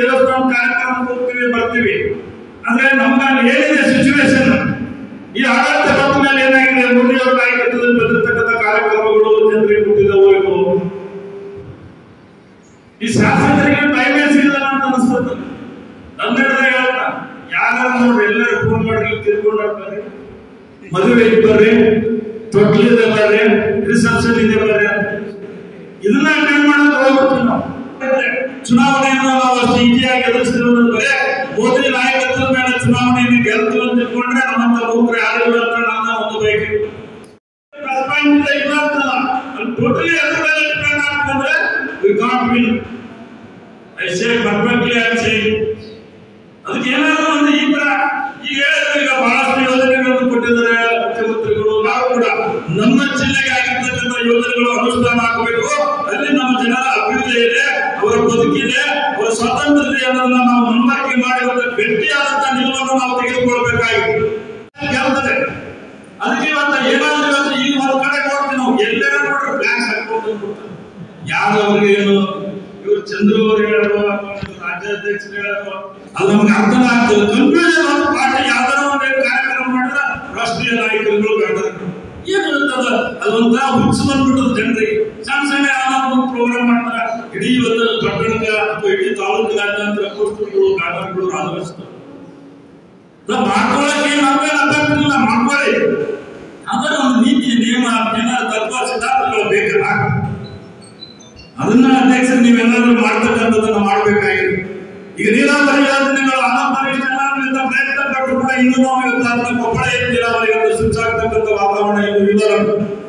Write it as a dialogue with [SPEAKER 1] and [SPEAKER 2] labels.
[SPEAKER 1] ದೇವಸ್ಥಾನ ಕಾರ್ಯಕ್ರಮ ಹೋಗ್ತೀವಿ ಬರ್ತೀವಿ ಅಂದ್ರೆ ನಮ್ಗೆ ಏನಿದೆ ಸಿಚುವೇಶನ್ ಈ ಆಡಳಿತ ಬಂದ ಮೇಲೆ ಏನಾಗಿದೆ ಮೋದಿ ಅವರ ನಾಯಕತ್ವದಲ್ಲಿ ಬಂದಿರತಕ್ಕಂಥ ಕಾರ್ಯಕ್ರಮಗಳು ಜನರಿಗೆ ಮುಟ್ಟಿದವು ಇವು ಈ ಶಾಸಕರಿಗೆ ಟೈಮೇ ಸಿಗಲ್ಲ ಅಂತ ಅನಿಸ್ತದೆ ಕನ್ನಡದಾಗ ಹೇಳ್ತಾ ಯಾರು ನೋಡ್ರಿ ಎಲ್ಲರೂ ಫೋನ್ ಮಾಡಿ ತಿರ್ಕೊಂಡು ಬರ್ರಿ ಮದುವೆ ಬರ್ರಿ ತೊಟ್ಲಿದೆ ಬರ್ರಿ ರಿಸೆಪ್ಷನ್ ಇದೆ ಬರ್ರಿ ಅಂತ ಇದನ್ನ ಅಟೆಂಡ್ ಮಾಡೋದು ಹೋಗ್ಬಿಡ್ತೀವಿ ನಾವು ಚುನಾವಣೆಯನ್ನು ನಾವು ಅಷ್ಟು ಈಸಿಯಾಗಿ ಎದುರಿಸಿರೋದು ಬರೇ ಮೋದಿ ನಾಯಕತ್ವದ ಮೇಲೆ ಚುನಾವಣೆಯನ್ನು ಗೆಲ್ತೀವಿ ಅಂತ ತಿಳ್ಕೊಂಡ್ರೆ ನಮ್ಮಂತ ಯುವಕರು ಯಾರು ಇಲ್ಲ ಅಂತ ನನ್ನ ಒಂದು ಬಯಕೆ ಪ್ರಸ್ತಾವಿತ ಇಲ್ಲ ಅಂತಲ್ಲ ಅಲ್ಲಿ ಟೋಟಲಿ ಅದ್ರ ಮೇಲೆ ಡಿಪೆಂಡ್ ಆಗ್ತಂದ್ರೆ we can't win I say perfectly I say ಅದಕ್ಕೆ ಏನಾದ್ರು ಒಂದು ಈ ತರ ಈಗ ಹೇಳಿದ್ರು ಈಗ ಬಹಳಷ್ಟು ಯೋಜನೆಗಳನ್ನು ಕೊಟ್ಟಿದ್ದಾರೆ ಮುಖ್ಯಮಂತ್ರಿಗಳು ನಾವು ಕೂಡ ನಮ್ಮ ಜಿಲ್ಲೆಗೆ ಆಗಿರ್ತಕ್ಕಂಥ ಯೋಜನೆಗಳು ಅನುಷ್ಠಾನ ಆಗಬೇಕು ಅಲ್ಲಿ ನಮ್ಮ ಜನರ ಅಭಿವೃದ್ಧಿ ಇದೆ ಅವರ ಬದುಕಿದೆ ಅವರ ಸ್ವಾತಂತ್ರ್ಯ ಇದೆ ಅನ್ನೋದನ್ನ ನಾವು ಮನವರಿಕೆ ಮಾಡಿ ಒಂದು ಗಟ್ಟಿಯಾದಂತ ನಿಲುವನ್ನು ನಾವು ತೆಗೆದುಕೊಳ್ಬೇಕಾಗಿದೆ ಗೆಲ್ತದೆ ಅದಕ್ಕೆ ಇವತ್ತು ಏನಾದ್ರು ಇವತ್ತು ಈಗ ಒಂದು ಕಡೆ ಕೊಡ್ತೀವಿ ನಾವು ಎಲ್ಲರ ನೋಡ್ರಿ ಬ್ಲಾಕ್ಸ್ ಹಾಕೊಂಡು ಬಿಡ್ತಾರೆ ಯಾರು ಅವ್ರಿಗೆ ಏನು ಇವ್ರು ಚಂದ್ರು ಅವ್ರು ಹೇಳೋರು ಅಥವಾ ಇವ್ರು ರಾಜ್ಯಾಧ್ಯಕ್ಷರು ಹೇಳೋರು ಅದು ನಮ್ಗೆ ಅರ್ಥನ ಆಗ್ತದೆ ಕನ್ಫ್ಯೂಷನ್ ಒಂದು ಪಾರ್ಟಿ ಯಾವ್ದಾರ ಒಂದು ಕಾರ್ಯಕ್ರಮ ಮಾಡಿದ್ರೆ ರಾಷ್ಟ್ರೀಯ ನಾಯಕರುಗಳು ಬೇಡ ಏನು ಇರ್ತದ ಅದೊಂಥರ ಹುಚ್ಚು ಬಂದ್ಬಿಟ್ಟದ ಜನರಿಗೆ ಸಣ್ಣ ಸಣ್ಣ ಯಾವ್ದೋ ಒಂದು ಪ್ರೋಗ್ರಾಮ್ ಮಾಡ್ತಾರ ಇಡೀ ಒಂದು ಪಟ್ಟಣದ ಅಥವಾ ಇಡೀ ತಾಲೂಕಿನಾದ್ಯಂತ ಪೋಸ್ಟರ್ಗಳು ಬ್ಯಾನರ್ಗಳು ಆಧರಿಸ್ತವೆ ನಾವು ಮಾಡ್ಕೊಳ್ಳೋಕೆ ಏನು ನಮ್ಗೇನು ಅಭ್ಯಂತರ ಇಲ್ಲ ಮಾಡ್ಕೊಳ್ಳಿ ಅದರ ಒಂದು ನೀತಿ ನಿಯಮ ಏನಾದ್ರು ತತ್ವ ಸಿದ್ಧಾಂತಗಳು ಬೇಕಲ್ಲ ಅದನ್ನ ಅಧ್ಯಕ್ಷರು ನೀವೆಲ್ಲಾದ್ರೂ ಮಾಡ್ತಕ್ಕಂಥದ್ದನ್ನ ಮಾಡ್ಬೇಕಾಗಿದೆ ಈಗ ನೀರಾವರಿ ಯೋಜನೆಗಳು ಅನಾಮರಿ ಜನಾಂಗದಿಂದ ಪ್ರಯತ್ನ ಪಟ್ಟು ಕೂಡ ಇನ್ನೂ ನಾವು ಇವತ್ತು ಅದನ್ನ ಕೊಪ್ಪಳ ಏನ್ ನೀರಾವರಿ ಅಂತ ಸೃಷ್ಟಿಯಾಗ್ತಕ್ಕಂಥ ವಾತಾವರಣ ಇದು ಇಲ್ಲ ನಮ್ಗೆ.